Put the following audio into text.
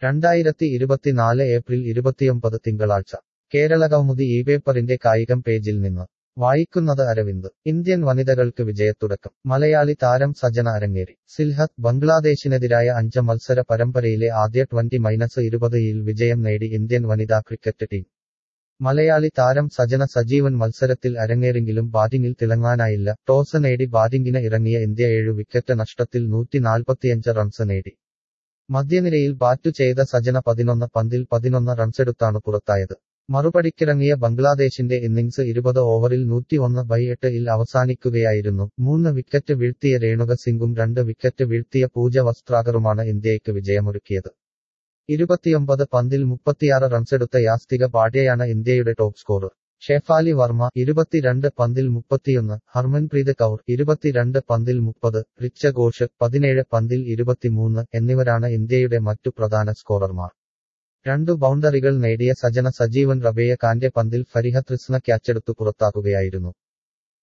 രണ്ടായിരത്തി ഇരുപത്തിനാല് ഏപ്രിൽ ഇരുപത്തിയൊമ്പത് തിങ്കളാഴ്ച കേരളകൗമുദി ഈ പേപ്പറിന്റെ കായികം പേജിൽ നിന്ന് വായിക്കുന്നത് അരവിന്ദ് ഇന്ത്യൻ വനിതകൾക്ക് വിജയത്തുടക്കം മലയാളി താരം സജന അരങ്ങേറി സിൽഹത്ത് ബംഗ്ലാദേശിനെതിരായ അഞ്ച് മത്സര പരമ്പരയിലെ ആദ്യ ട്വന്റി മൈനസ് ഇരുപതിൽ വിജയം നേടി ഇന്ത്യൻ വനിതാ ക്രിക്കറ്റ് ടീം മലയാളി താരം സജന സജീവൻ മത്സരത്തിൽ അരങ്ങേറെങ്കിലും ബാറ്റിംഗിൽ തിളങ്ങാനായില്ല ടോസ് നേടി ബാറ്റിംഗിന് ഇറങ്ങിയ ഇന്ത്യ ഏഴു വിക്കറ്റ് നഷ്ടത്തിൽ നൂറ്റി നാൽപ്പത്തിയഞ്ച് റൺസ് നേടി മധ്യനിരയിൽ ബാറ്റു ചെയ്ത സജന പതിനൊന്ന് പന്തിൽ പതിനൊന്ന് റൺസെടുത്താണ് പുറത്തായത് മറുപടിക്കിറങ്ങിയ ബംഗ്ലാദേശിന്റെ ഇന്നിംഗ്സ് ഇരുപത് ഓവറിൽ നൂറ്റിയൊന്ന് ബൈ എട്ട് ഇൽ അവസാനിക്കുകയായിരുന്നു മൂന്ന് വിക്കറ്റ് വീഴ്ത്തിയ രേണുക സിംഗും രണ്ട് വിക്കറ്റ് വീഴ്ത്തിയ പൂജ വസ്ത്രാകറുമാണ് ഇന്ത്യയ്ക്ക് വിജയമൊരുക്കിയത് ഇരുപത്തിയൊമ്പത് പന്തിൽ മുപ്പത്തിയാറ് റൺസെടുത്ത യാസ്തിക പാണ്ഡ്യയാണ് ഇന്ത്യയുടെ ടോപ്പ് സ്കോറർ ഷെഫാലി വർമ്മ ഇരുപത്തിരണ്ട് പന്തിൽ മുപ്പത്തിയൊന്ന് ഹർമൻപ്രീത് കൗർ ഇരുപത്തിരണ്ട് പന്തിൽ മുപ്പത് റിച്ച ഘോഷ് പതിനേഴ് പന്തിൽ ഇരുപത്തിമൂന്ന് എന്നിവരാണ് ഇന്ത്യയുടെ മറ്റു പ്രധാന സ്കോറർമാർ രണ്ടു ബൗണ്ടറികൾ നേടിയ സജന സജീവൻ റബേയ കാന്റെ പന്തിൽ ഫരിഹ തൃസ്ന ക്യാച്ചെടുത്തു പുറത്താക്കുകയായിരുന്നു